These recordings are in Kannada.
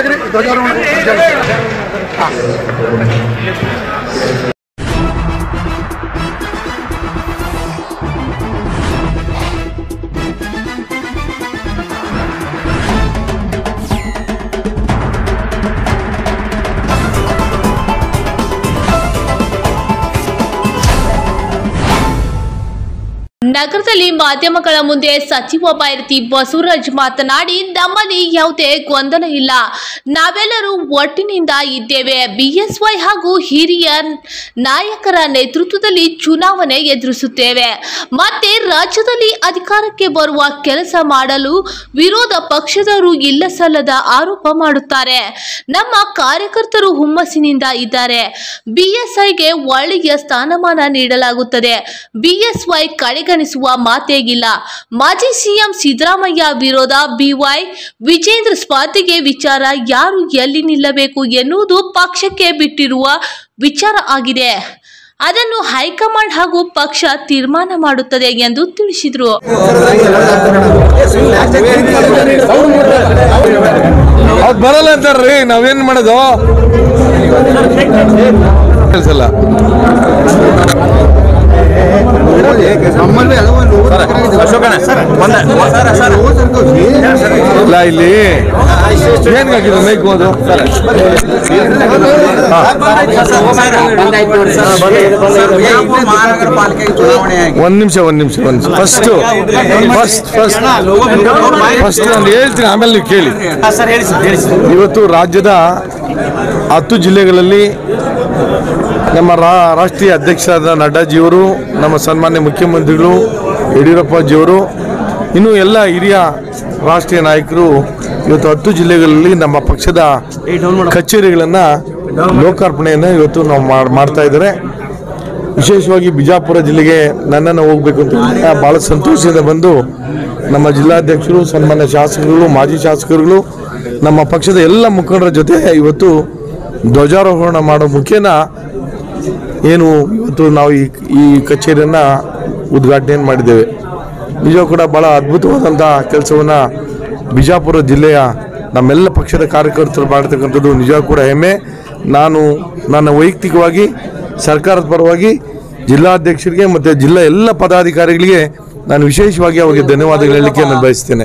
ಜೋರಾಗ್ರಿ ಧ್ವಜಾರೋಹಣ ನಗರದಲ್ಲಿ ಮಾಧ್ಯಮಗಳ ಮುಂದೆ ಸಚಿವ ಬೈರತಿ ಬಸವರಾಜ್ ಮಾತನಾಡಿ ನಮ್ಮಲ್ಲಿ ಯಾವುದೇ ಗೊಂದಲ ಇಲ್ಲ ನಾವೆಲ್ಲರೂ ಒಟ್ಟಿನಿಂದ ಇದ್ದೇವೆ ಬಿಎಸ್ವೈ ಹಾಗೂ ಹಿರಿಯ ನಾಯಕರ ನೇತೃತ್ವದಲ್ಲಿ ಚುನಾವಣೆ ಎದುರಿಸುತ್ತೇವೆ ಮತ್ತೆ ರಾಜ್ಯದಲ್ಲಿ ಅಧಿಕಾರಕ್ಕೆ ಬರುವ ಕೆಲಸ ಮಾಡಲು ವಿರೋಧ ಪಕ್ಷದವರು ಇಲ್ಲ ಸಲ್ಲದ ಆರೋಪ ಮಾಡುತ್ತಾರೆ ನಮ್ಮ ಕಾರ್ಯಕರ್ತರು ಹುಮ್ಮಸ್ಸಿನಿಂದ ಇದ್ದಾರೆ ಬಿಎಸ್ಐಗೆ ಒಳ್ಳೆಯ ಸ್ಥಾನಮಾನ ನೀಡಲಾಗುತ್ತದೆ ಬಿಎಸ್ವೈ ಕಡೆಗಣಿಸುವ ಮಾತೇಗಿಲ್ಲ ಮಾಜಿ ಸಿಎಂ ಸಿದ್ದರಾಮಯ್ಯ ವಿರೋಧ ಬಿವೈ ವಿಜೇಂದ್ರ ಸ್ಪರ್ಧೆಗೆ ವಿಚಾರ ಯಾರು ಎಲ್ಲಿ ನಿಲ್ಲಬೇಕು ಎನ್ನುವುದು ಪಕ್ಷಕ್ಕೆ ಬಿಟ್ಟಿರುವ ವಿಚಾರ ಆಗಿದೆ ಅದನ್ನು ಹೈಕಮಾಂಡ್ ಹಾಗೂ ಪಕ್ಷ ತೀರ್ಮಾನ ಮಾಡುತ್ತದೆ ಎಂದು ತಿಳಿಸಿದರು ಅದ್ ಬರಲ್ಲ ಅಂತಾರ್ರಿ ನಾವೇನ್ ಮಾಡೋದು ಕೆಲ್ಸಲ್ಲ ಇಲ್ಲ ಇಲ್ಲಿ ಏನ್ ಹಾಕಿದ್ರು ಮೈಕ್ ಹೋದು ಮಹಾನಗರ ಪಾಲಿಕೆಗೆ ಚುನಾವಣೆ ಆಗಿ ಒಂದ್ ನಿಮಿಷ ಒಂದ್ ನಿಮಿಷ ಒಂದ್ ಫಸ್ಟ್ ಫಸ್ಟ್ ಫಸ್ಟ್ ಫಸ್ಟ್ ನಾನು ಹೇಳ್ತೀನಿ ಆಮೇಲೆ ನೀವು ಕೇಳಿ ಇವತ್ತು ರಾಜ್ಯದ ಹತ್ತು ಜಿಲ್ಲೆಗಳಲ್ಲಿ ನಮ್ಮ ರಾ- ರಾಷ್ಟ್ರೀಯ ಅಧ್ಯಕ್ಷರಾದ ನಡ್ಡಾಜಿಯವರು ನಮ್ಮ ಸನ್ಮಾನ್ಯ ಮುಖ್ಯಮಂತ್ರಿಗಳು ಯಡಿಯೂರಪ್ಪಜಿಯವರು ಇನ್ನು ಎಲ್ಲ ಹಿರಿಯ ರಾಷ್ಟ್ರೀಯ ನಾಯಕರು ಇವತ್ತು ಹತ್ತು ಜಿಲ್ಲೆಗಳಲ್ಲಿ ನಮ್ಮ ಪಕ್ಷದ ಕಚೇರಿಗಳನ್ನು ಲೋಕಾರ್ಪಣೆಯನ್ನು ಇವತ್ತು ನಾವು ಮಾಡ್- ಮಾಡ್ತಾ ಇದ್ದಾರೆ ವಿಶೇಷವಾಗಿ ಬಿಜಾಪುರ ಜಿಲ್ಲೆಗೆ ನನ್ನನ್ನು ಹೋಗ್ಬೇಕು ಅಂತ ಹೇಳಿದ್ರೆ ಬಹಳ ಸಂತೋಷದಿಂದ ಬಂದು ನಮ್ಮ ಜಿಲ್ಲಾಧ್ಯಕ್ಷರು ಸನ್ಮಾನ್ಯ ಶಾಸಕರು ಮಾಜಿ ಶಾಸಕರುಗಳು ನಮ್ಮ ಪಕ್ಷದ ಎಲ್ಲ ಮುಖಂಡರ ಜೊತೆ ಇವತ್ತು ಧ್ವಜಾರೋಹಣ ಮಾಡೋ ಮುಖೇನ ಏನು ಇವತ್ತು ನಾವು ಈ ಈ ಕಚೇರಿಯನ್ನು ಉದ್ಘಾಟನೆ ಮಾಡಿದ್ದೇವೆ ನಿಜವೂ ಕೂಡ ಬಹಳ ಅದ್ಭುತವಾದಂಥ ಕೆಲಸವನ್ನು ಬಿಜಾಪುರ ಜಿಲ್ಲೆಯ ನಮ್ಮೆಲ್ಲ ಪಕ್ಷದ ಕಾರ್ಯಕರ್ತರು ಮಾಡ್ತಕ್ಕಂಥದ್ದು ನಿಜವೂ ಕೂಡ ಹೆಮ್ಮೆ ನಾನು ನನ್ನ ವೈಯಕ್ತಿಕವಾಗಿ ಸರ್ಕಾರದ ಪರವಾಗಿ ಜಿಲ್ಲಾಧ್ಯಕ್ಷರಿಗೆ ಮತ್ತು ಜಿಲ್ಲಾ ಎಲ್ಲ ಪದಾಧಿಕಾರಿಗಳಿಗೆ ನಾನು ವಿಶೇಷವಾಗಿ ಅವರಿಗೆ ಧನ್ಯವಾದಗಳು ಹೇಳಲಿಕ್ಕೆ ನಾನು ಬಯಸ್ತೇನೆ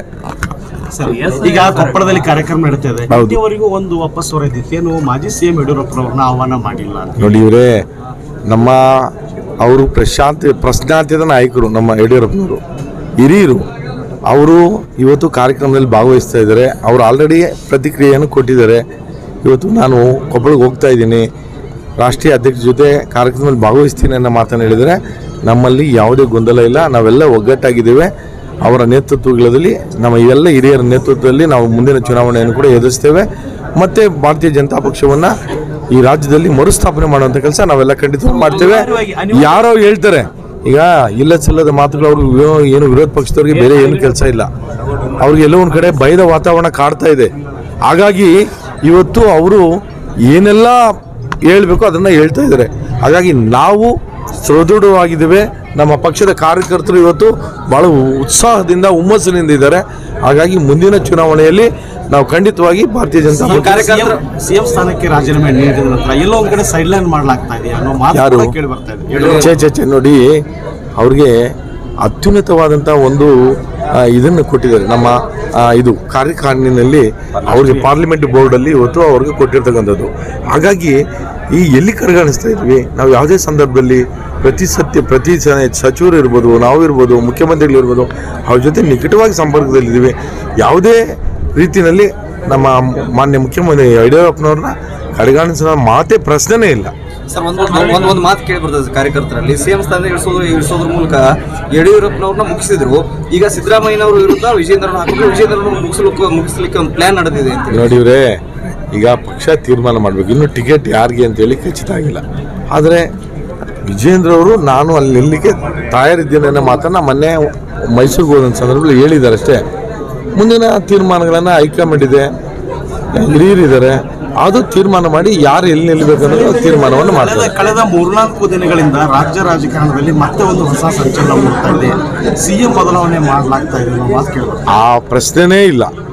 ಈಗ ಕೊಪ್ಪಳದಲ್ಲಿ ಕಾರ್ಯಕ್ರಮ ನಡೀತಾ ಇದೆ ಹೌದು. ಇಲ್ಲಿವರೆಗೂ ಒಂದು ವಾಪಸ್ ಹೊರದಿತ್ತು ಏನು ಮಾಜಿ ಸಿಎಂ ಯಡಿಯೂರಪ್ಪರವ್ರನ್ನ ಆಹ್ವಾನ ಮಾಡಿಲ್ಲ ಅಂತ ನೋಡಿ ಇವರೇ ನಮ್ಮ ಅವರು ಪ್ರಶಾಂತ ಪ್ರಶ್ನಾತ್ಯದ ನಾಯಕರು ನಮ್ಮ ಯಡಿಯೂರಪ್ಪನವರು ಹಿರಿಯರು ಅವರು ಇವತ್ತು ಕಾರ್ಯಕ್ರಮದಲ್ಲಿ ಭಾಗವಹಿಸ್ತಾ ಇದ್ದಾರೆ ಅವರು ಆಲ್ರೆಡಿ ಪ್ರತಿಕ್ರಿಯೆಯನ್ನು ಕೊಟ್ಟಿದ್ದಾರೆ ಇವತ್ತು ನಾನು ಕೊಪ್ಪಳಕ್ಕೆ ಹೋಗ್ತಾ ಇದ್ದೀನಿ ರಾಷ್ಟ್ರೀಯ ಅಧ್ಯಕ್ಷರ ಜೊತೆ ಕಾರ್ಯಕ್ರಮದಲ್ಲಿ ಭಾಗವಹಿಸ್ತೀನಿ ಅನ್ನೋ ಮಾತನ್ನು ಹೇಳಿದರೆ ನಮ್ಮಲ್ಲಿ ಯಾವುದೇ ಗೊಂದಲ ಇಲ್ಲ ನಾವೆಲ್ಲ ಒಗ್ಗಟ್ಟಾಗಿದ್ದೇವೆ ಅವರ ನೇತೃತ್ವಗಳಲ್ಲಿ ನಮ್ಮ ಎಲ್ಲ ಹಿರಿಯರ ನೇತೃತ್ವದಲ್ಲಿ ನಾವು ಮುಂದಿನ ಚುನಾವಣೆಯನ್ನು ಕೂಡ ಎದುರಿಸ್ತೇವೆ ಮತ್ತು ಭಾರತೀಯ ಜನತಾ ಪಕ್ಷವನ್ನು ಈ ರಾಜ್ಯದಲ್ಲಿ ಮರುಸ್ಥಾಪನೆ ಮಾಡುವಂಥ ಕೆಲಸ ನಾವೆಲ್ಲ ಖಂಡಿತ ಮಾಡ್ತೇವೆ ಯಾರೋ ಹೇಳ್ತಾರೆ ಈಗ ಇಲ್ಲ ಸಲ್ಲದ ಮಾತುಗಳು ಅವ್ರಿಗೆ ವಿರೋ- ಏನು ವಿರೋಧ ಪಕ್ಷದವ್ರಿಗೆ ಬೇರೆ ಏನು ಕೆಲಸ ಇಲ್ಲ ಅವ್ರಿಗೆ ಎಲ್ಲೋ ಒಂದು ಕಡೆ ಭಯದ ವಾತಾವರಣ ಕಾಡ್ತಾ ಇದೆ ಹಾಗಾಗಿ ಇವತ್ತು ಅವರು ಏನೆಲ್ಲ ಹೇಳ್ಬೇಕು ಅದನ್ನು ಹೇಳ್ತಾ ಇದ್ದಾರೆ ಹಾಗಾಗಿ ನಾವು ಸದೃಢವಾಗಿದ್ದೇವೆ ನಮ್ಮ ಪಕ್ಷದ ಕಾರ್ಯಕರ್ತರು ಇವತ್ತು ಬಹಳ ಉತ್ಸಾಹದಿಂದ ಹುಮ್ಮಸ್ಸಿನಿಂದ ಇದ್ದಾರೆ ಹಾಗಾಗಿ ಮುಂದಿನ ಚುನಾವಣೆಯಲ್ಲಿ ನಾವು ಖಂಡಿತವಾಗಿ ಭಾರತೀಯ ಜನತಾ ಪಕ್ಷ ಸಿಎಂ ಸ್ಥಾನಕ್ಕೆ ರಾಜೀನಾಮೆ ನೀಡಿದ ನಂತರ ಎಲ್ಲೋ ಒಂದ್ ಕಡೆ ಸೈಡ್ ಲೈನ್ ಮಾಡ್ಲಾಗ್ತಾ ಇದೆ ಅನ್ನೋ ಮಾತು ಯಾರು? ಕೂಡ ಕೇಳಿ ಬರ್ತಾ ಇದೆ ಛೇ ಛೇ ಛೇ ನೋಡಿ ಅವ್ರಿಗೆ ಅತ್ಯುನ್ನತವಾದಂಥ ಒಂದು ಆ, ಇದನ್ನು ಕೊಟ್ಟಿದ್ದಾರೆ ನಮ್ಮ ಆ, ಇದು ಕಾರ್ಯಕಾರಿಣಿನಲ್ಲಿ ಅವ್ರಿಗೆ ಪಾರ್ಲಿಮೆಂಟ್ ಬೋರ್ಡಲ್ಲಿ ಇವತ್ತು ಅವ್ರಿಗೆ ಕೊಟ್ಟಿರ್ತಕ್ಕಂಥದ್ದು ಹಾಗಾಗಿ ಈ ಎಲ್ಲಿ ಕಡೆಗಣಿಸ್ತಾ ಇದ್ವಿ ನಾವು ಯಾವುದೇ ಸಂದರ್ಭದಲ್ಲಿ ಪ್ರತಿ ಸತ್ಯ ಪ್ರತಿ ಸ- ಸಚಿವರು ಇರ್ಬೋದು ನಾವು ಇರ್ಬೋದು ಮುಖ್ಯಮಂತ್ರಿಗಳು ಇರ್ಬೋದು ಅವ್ರ ಜೊತೆ ನಿಕಟವಾಗಿ ಸಂಪರ್ಕದಲ್ಲಿದ್ದೀವಿ ಯಾವುದೇ ರೀತಿಯಲ್ಲಿ ನಮ್ಮ ಮಾನ್ಯ ಮುಖ್ಯಮಂತ್ರಿ ಯಡಿಯೂರಪ್ಪನವ್ರನ್ನ ಕಡೆಗಣಿಸೋ ಮಾತೇ ಪ್ರಶ್ನೆನೇ ಇಲ್ಲ ಸರ್ ಒಂದು ಒಂದು ಒಂದು ಮಾತು ಕೇಳಿ ಬರ್ತದೆ ಕಾರ್ಯಕರ್ತರಲ್ಲಿ ಸಿಎಂ ಸ್ಥಾನ ಇಳಿಸೋದು ಇಳಿಸೋದ್ರ ಮೂಲಕ ಯಡಿಯೂರಪ್ಪನವ್ರನ್ನ ಮುಗಿಸಿದ್ರು ಈಗ ಸಿದ್ದರಾಮಯ್ಯನವ್ರ ವಿರುದ್ಧ ವಿಜೇಂದ್ರನ ಹಾಕಿದ್ರು ವಿಜೇಂದ್ರನ ಮುಗಿಸ್ಲಿಕ್ಕೆ ಮುಗಿಸ್ಲಿಕ್ಕೆ ಒಂದು ಪ್ಲಾನ್ ನಡೆದಿದೆ ಅಂತ ನೋಡಿವ್ರೆ ಈಗ ಪಕ್ಷ ತೀರ್ಮಾನ ಮಾಡಬೇಕು ಇನ್ನು ಟಿಕೆಟ್ ಯಾರಿಗೆ ಅಂತೇಳಿ ಖಚಿತ ಆಗಿಲ್ಲ ಆದರೆ ವಿಜೇಂದ್ರ ಅವರು ನಾನು ಅಲ್ಲಿ ನಿಲ್ಲಲಿಕ್ಕೆ ತಯಾರಿದ್ದೇನೆ ಅನ್ನೋ ಮಾತನ್ನು ಮೊನ್ನೆ ಮೈಸೂರಿಗೆ ಹೋದಂಥ ಸಂದರ್ಭದಲ್ಲಿ ಹೇಳಿದ್ದಾರೆ ಅಷ್ಟೇ ಮುಂದಿನ ತೀರ್ಮಾನಗಳನ್ನು ಹೈಕಮಾಂಡ್ ಇದೆ ಹಿರಿಯರಿದ್ದಾರೆ ಅದು ತೀರ್ಮಾನ ಮಾಡಿ ಯಾರು ಎಲ್ಲಿ ನಿಲ್ಲಬೇಕು ಅನ್ನೋದು ತೀರ್ಮಾನವನ್ನು ಕಳೆದ ಮಾಡ್ತಾರೆ ಕಳೆದ ಮೂರ್ನಾಲ್ಕು ದಿನಗಳಿಂದ ರಾಜ್ಯ ರಾಜಕಾರಣದಲ್ಲಿ ಮತ್ತೆ ಒಂದು ಹೊಸ ಸಂಚಲನ ಮೂಡ್ತಾ ಇದೆ ಸಿಎಂ ಬದಲಾವಣೆ ಮಾಡ್ಲಾಗ್ತಾ ಇದೆ ಅನ್ನೋ ಮಾತು ಕೇಳಿ ಬರ್ತಾ ಇದೆ. ಆ ಪ್ರಶ್ನೆನೇ ಇಲ್ಲ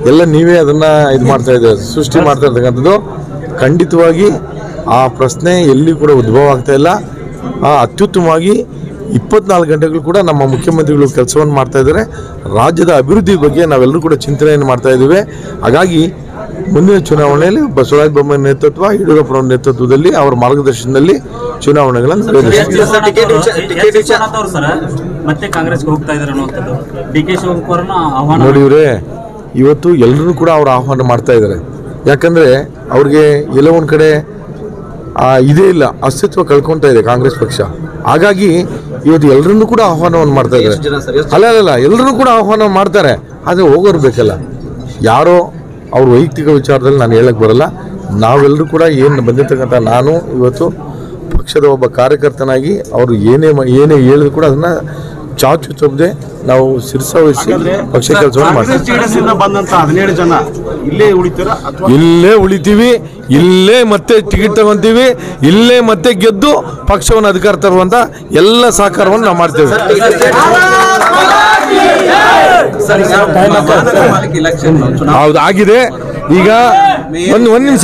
ಎಲ್ಲ ನೀವೇ ಅದನ್ನ ಇದು ಮಾಡ್ತಾ ಇದ್ದೀರ ಸೃಷ್ಟಿ ಮಾಡ್ತಾ ಇರ್ತಕ್ಕಂಥದ್ದು ಖಂಡಿತವಾಗಿ ಆ ಪ್ರಶ್ನೆ ಎಲ್ಲಿ ಕೂಡ ಉದ್ಭವ ಆಗ್ತಾ ಇಲ್ಲ ಆ ಅತ್ಯುತ್ತಮವಾಗಿ ಇಪ್ಪತ್ನಾಲ್ಕು ಗಂಟೆಗಳು ಕೂಡ ನಮ್ಮ ಮುಖ್ಯಮಂತ್ರಿಗಳು ಕೆಲಸವನ್ನು ಮಾಡ್ತಾ ಇದ್ದಾರೆ ರಾಜ್ಯದ ಅಭಿವೃದ್ಧಿ ಬಗ್ಗೆ ನಾವೆಲ್ಲರೂ ಕೂಡ ಚಿಂತನೆಯನ್ನು ಮಾಡ್ತಾ ಇದ್ದೀವಿ ಹಾಗಾಗಿ ಮುಂದಿನ ಚುನಾವಣೆಯಲ್ಲಿ ಬಸವರಾಜ ಬೊಮ್ಮಾಯಿ ನೇತೃತ್ವ ಯಡಿಯೂರಪ್ಪನವರ ನೇತೃತ್ವದಲ್ಲಿ ಅವರ ಮಾರ್ಗದರ್ಶನದಲ್ಲಿ ಚುನಾವಣೆಗಳನ್ನು ನಡೆಸ್ತೀವಿ ಸರ್ ಟಿಕೆಟ್ ವಿಚಾರ ಟಿಕೆಟ್ ವಿಚಾರ ವಿಶ್ವನಾಥ್ ಅವ್ರು ಸರ್ ಮತ್ತೆ ಕಾಂಗ್ರೆಸ್ಗೆ ಹೋಗ್ತಾ ಇದಾರೆ ಅನ್ನುವಂಥದ್ದು ಡಿ ಕೆ ಶಿವಕುಮಾರ್ನ ಆಹ್ವಾನ ನೋಡಿವ್ರೆ ಇವತ್ತು ಎಲ್ಲರೂ ಕೂಡ ಅವ್ರು ಆಹ್ವಾನ ಮಾಡ್ತಾ ಇದ್ದಾರೆ ಯಾಕಂದ್ರೆ ಅವ್ರಿಗೆ ಎಲ್ಲೋ ಒಂದ್ ಕಡೆ ಆ, ಇದೇ ಇಲ್ಲ ಅಸ್ತಿತ್ವ ಕಳ್ಕೊಂತ ಇದೆ ಕಾಂಗ್ರೆಸ್ ಪಕ್ಷ ಹಾಗಾಗಿ ಇವತ್ತು ಎಲ್ಲರನ್ನೂ ಕೂಡ ಆಹ್ವಾನವನ್ನು ಮಾಡ್ತಾ ಇದ್ದಾರೆ ಎಷ್ಟು ಜನ ಸರ್ ಎಷ್ಟು ಅಲ್ಲ ಅಲ್ಲ ಎಲ್ಲರೂ ಕೂಡ ಆಹ್ವಾನ ಮಾಡ್ತಾರೆ ಆದರೆ ಹೋಗೋರು ಬೇಕಲ್ಲ ಯಾರೋ ಅವ್ರ ವೈಯಕ್ತಿಕ ವಿಚಾರದಲ್ಲಿ ನಾನು ಹೇಳಕ್ ಬರಲ್ಲ ನಾವೆಲ್ಲರೂ ಕೂಡ ಏನು ಬಂದಿರ್ತಕ್ಕಂಥ ನಾನು ಇವತ್ತು ಪಕ್ಷದ ಒಬ್ಬ ಕಾರ್ಯಕರ್ತನಾಗಿ ಅವರು ಏನೇ ಮ- ಏನೇ ಹೇಳಿದ್ರು ಕೂಡ ಅದನ್ನ ಚಾಚು ತಪ್ಪದೆ ನಾವು ಶಿರಸವಹಿಸಿ ಪಕ್ಷ ಕೆಲಸವನ್ನು ಮಾಡ್ತೀವಿ ಕಾಂಗ್ರೆಸ್ ಜೆಡಿಎಸ್ ಇಂದ ಬಂದಂತ ಹದಿನೇಳು ಜನ ಇಲ್ಲೇ ಉಳಿತೀರಾ ಅಥವಾ ಇಲ್ಲೇ ಉಳಿತೀವಿ ಇಲ್ಲೇ ಮತ್ತೆ ಟಿಕೆಟ್ ತಗೊಂತೀವಿ ಇಲ್ಲೇ ಮತ್ತೆ ಗೆದ್ದು ಪಕ್ಷವನ್ನು ಅಧಿಕಾರ ತರುವಂತ ಎಲ್ಲ ಸಹಕಾರವನ್ನು ನಾವು ಮಾಡ್ತೇವೆ ಇಲೆಕ್ಷನ್ ಹೌದು ಆಗಿದೆ ಈಗ ಒಂದು ಒಂದು ನಿಮಿಷ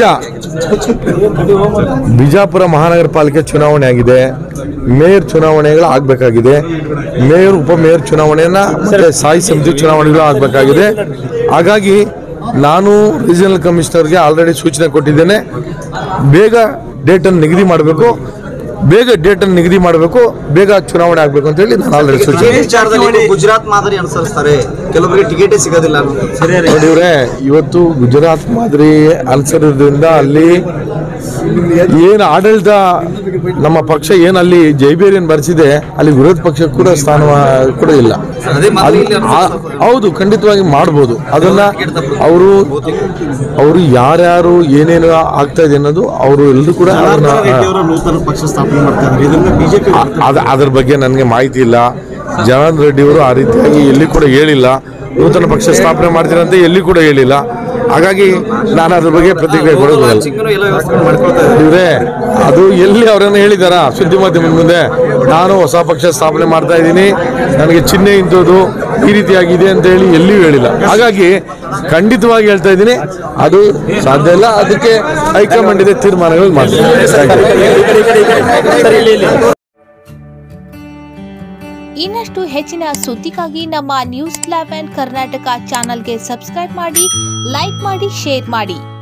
ಬಿಜಾಪುರ ಮಹಾನಗರ ಪಾಲಿಕೆ ಚುನಾವಣೆ ಆಗಿದೆ ಮೇಯರ್ ಚುನಾವಣೆಗಳು ಆಗಬೇಕಾಗಿದೆ ಮೇಯರ್ ಉಪಮೇಯರ್ ಚುನಾವಣೆಯನ್ನ ಮತ್ತೆ ಸ್ಥಾಯಿ ಸಮಿತಿ ಚುನಾವಣೆಗಳು ಆಗಬೇಕಾಗಿದೆ ಹಾಗಾಗಿ ನಾನು ರೀಜನಲ್ ಕಮಿಷನರ್ಗೆ ಆಲ್ರೆಡಿ ಸೂಚನೆ ಕೊಟ್ಟಿದ್ದೇನೆ ಬೇಗ ಡೇಟನ್ನು ನಿಗದಿ ಮಾಡಬೇಕು ಬೇಗ ಡೇಟನ್ನು ನಿಗದಿ ಮಾಡಬೇಕು ಬೇಗ ಚುನಾವಣೆ ಆಗಬೇಕು ಅಂತ ಹೇಳಿ ನಾನು ಆಲ್ರೆಡಿ ಸೂಚನೆ ಟಿಕೆಟ್ ವಿಚಾರದಲ್ಲಿ ಗುಜರಾತ್ ಮಾದರಿ ಅನುಸರಿಸ್ತಾರೆ ಕೆಲವರಿಗೆ ಟಿಕೆಟೇ ಸಿಗೋದಿಲ್ಲ ಅನ್ನೋದು ನೋಡಿವ್ರೆ ಇವತ್ತು ಗುಜರಾತ್ ಮಾದರಿ ಅನುಸರಿದ್ರಿಂದ ಅಲ್ಲಿ ಏನು ಆಡಳಿತ ನಮ್ಮ ಪಕ್ಷ ಏನು ಅಲ್ಲಿ ಜೈಬೇರಿಯನ್ ಬರೆಸಿದೆ ಅಲ್ಲಿ ವಿರೋಧ ಪಕ್ಷ ಕೂಡ ಸ್ಥಾನ ಕೂಡ ಇಲ್ಲ ಅದೇ ಮಾದರಿ ಇಲ್ಲಿ ಅಲ್ಲಿ- ಆ- ಹೌದು ಖಂಡಿತವಾಗಿ ಮಾಡ್ಬೋದು ಅದನ್ನ ಅವರು ಅವರು ಯಾರ್ಯಾರು ಏನೇನು ಆಗ್ತಾ ಇದೆ ಅನ್ನೋದು ಅವರು ಎಲ್ಲರೂ ಕೂಡ ಅದನ್ನ ಜನಾರ್ದನ ರೆಡ್ಡಿ ಅವರು ನೂತನ ಪಕ್ಷ ಸ್ಥಾಪನೆ ಮಾಡ್ತಾ ಇದ್ದಾರೆ ಇದರಿಂದ ಬಿಜೆಪಿ ಅದ ಅದ್ರ ಬಗ್ಗೆ ನನಗೆ ಮಾಹಿತಿ ಇಲ್ಲ ಜನಾರ್ದನ್ ರೆಡ್ಡಿ ಅವರು ಆ ರೀತಿಯಾಗಿ ಎಲ್ಲಿ ಕೂಡ ಹೇಳಿಲ್ಲ ನೂತನ ಪಕ್ಷ ಸ್ಥಾಪನೆ ಮಾಡ್ತೀನಿ ಅಂತ ಎಲ್ಲಿ ಕೂಡ ಹೇಳಿಲ್ಲ ಹಾಗಾಗಿ ನಾನು ಅದ್ರ ಬಗ್ಗೆ ಪ್ರತಿಕ್ರಿಯೆ ಕೊಡೋದಿಲ್ಲ ಲಾಂಚಿಂಗ್ನು ಎಲ್ಲ ವ್ಯವಸ್ಥೆ ಮಾಡ್ಕೊಳ್ತಾ ಇದ್ದಾರೆ ಇವ್ರೆ ಅದು ಎಲ್ಲಿ ಅವರನ್ನು ಹೇಳಿದಾರ ಸುದ್ದಿ ಮಾಧ್ಯಮದ ಮುಂದೆ ನಾನು ಹೊಸ ಪಕ್ಷ ಸ್ಥಾಪನೆ ಮಾಡ್ತಾ ಇದ್ದೀನಿ ನನಗೆ ಚಿಹ್ನೆ ಇಂಥದ್ದು ಈ ರೀತಿಯಾಗಿದೆ ಅಂತ ಹೇಳಿ ಎಲ್ಲಿಯೂ ಹೇಳಿಲ್ಲ ಹಾಗಾಗಿ ಖಂಡಿತವಾಗಿ ಹೇಳ್ತಾ ಇದ್ದೀನಿ ಅದು ಸಾಧ್ಯ ಇಲ್ಲ ಅದಕ್ಕೆ ಹೈಕಮಾಂಡ್ ಇದೆ ತೀರ್ಮಾನಗಳು ಮಾಡ್ತಾರೆ Thank you. ಇನ್ನಷ್ಟು ಹೆಚ್ಚಿನ ಸುದ್ದಿಗಾಗಿ ನಮ್ಮ ನ್ಯೂಸ್ ಲೆವೆನ್ ಕರ್ನಾಟಕ ಚಾನಲ್ಗೆ ಸಬ್ಸ್ಕ್ರೈಬ್ ಮಾಡಿ ಲೈಕ್ ಮಾಡಿ ಶೇರ್ ಮಾಡಿ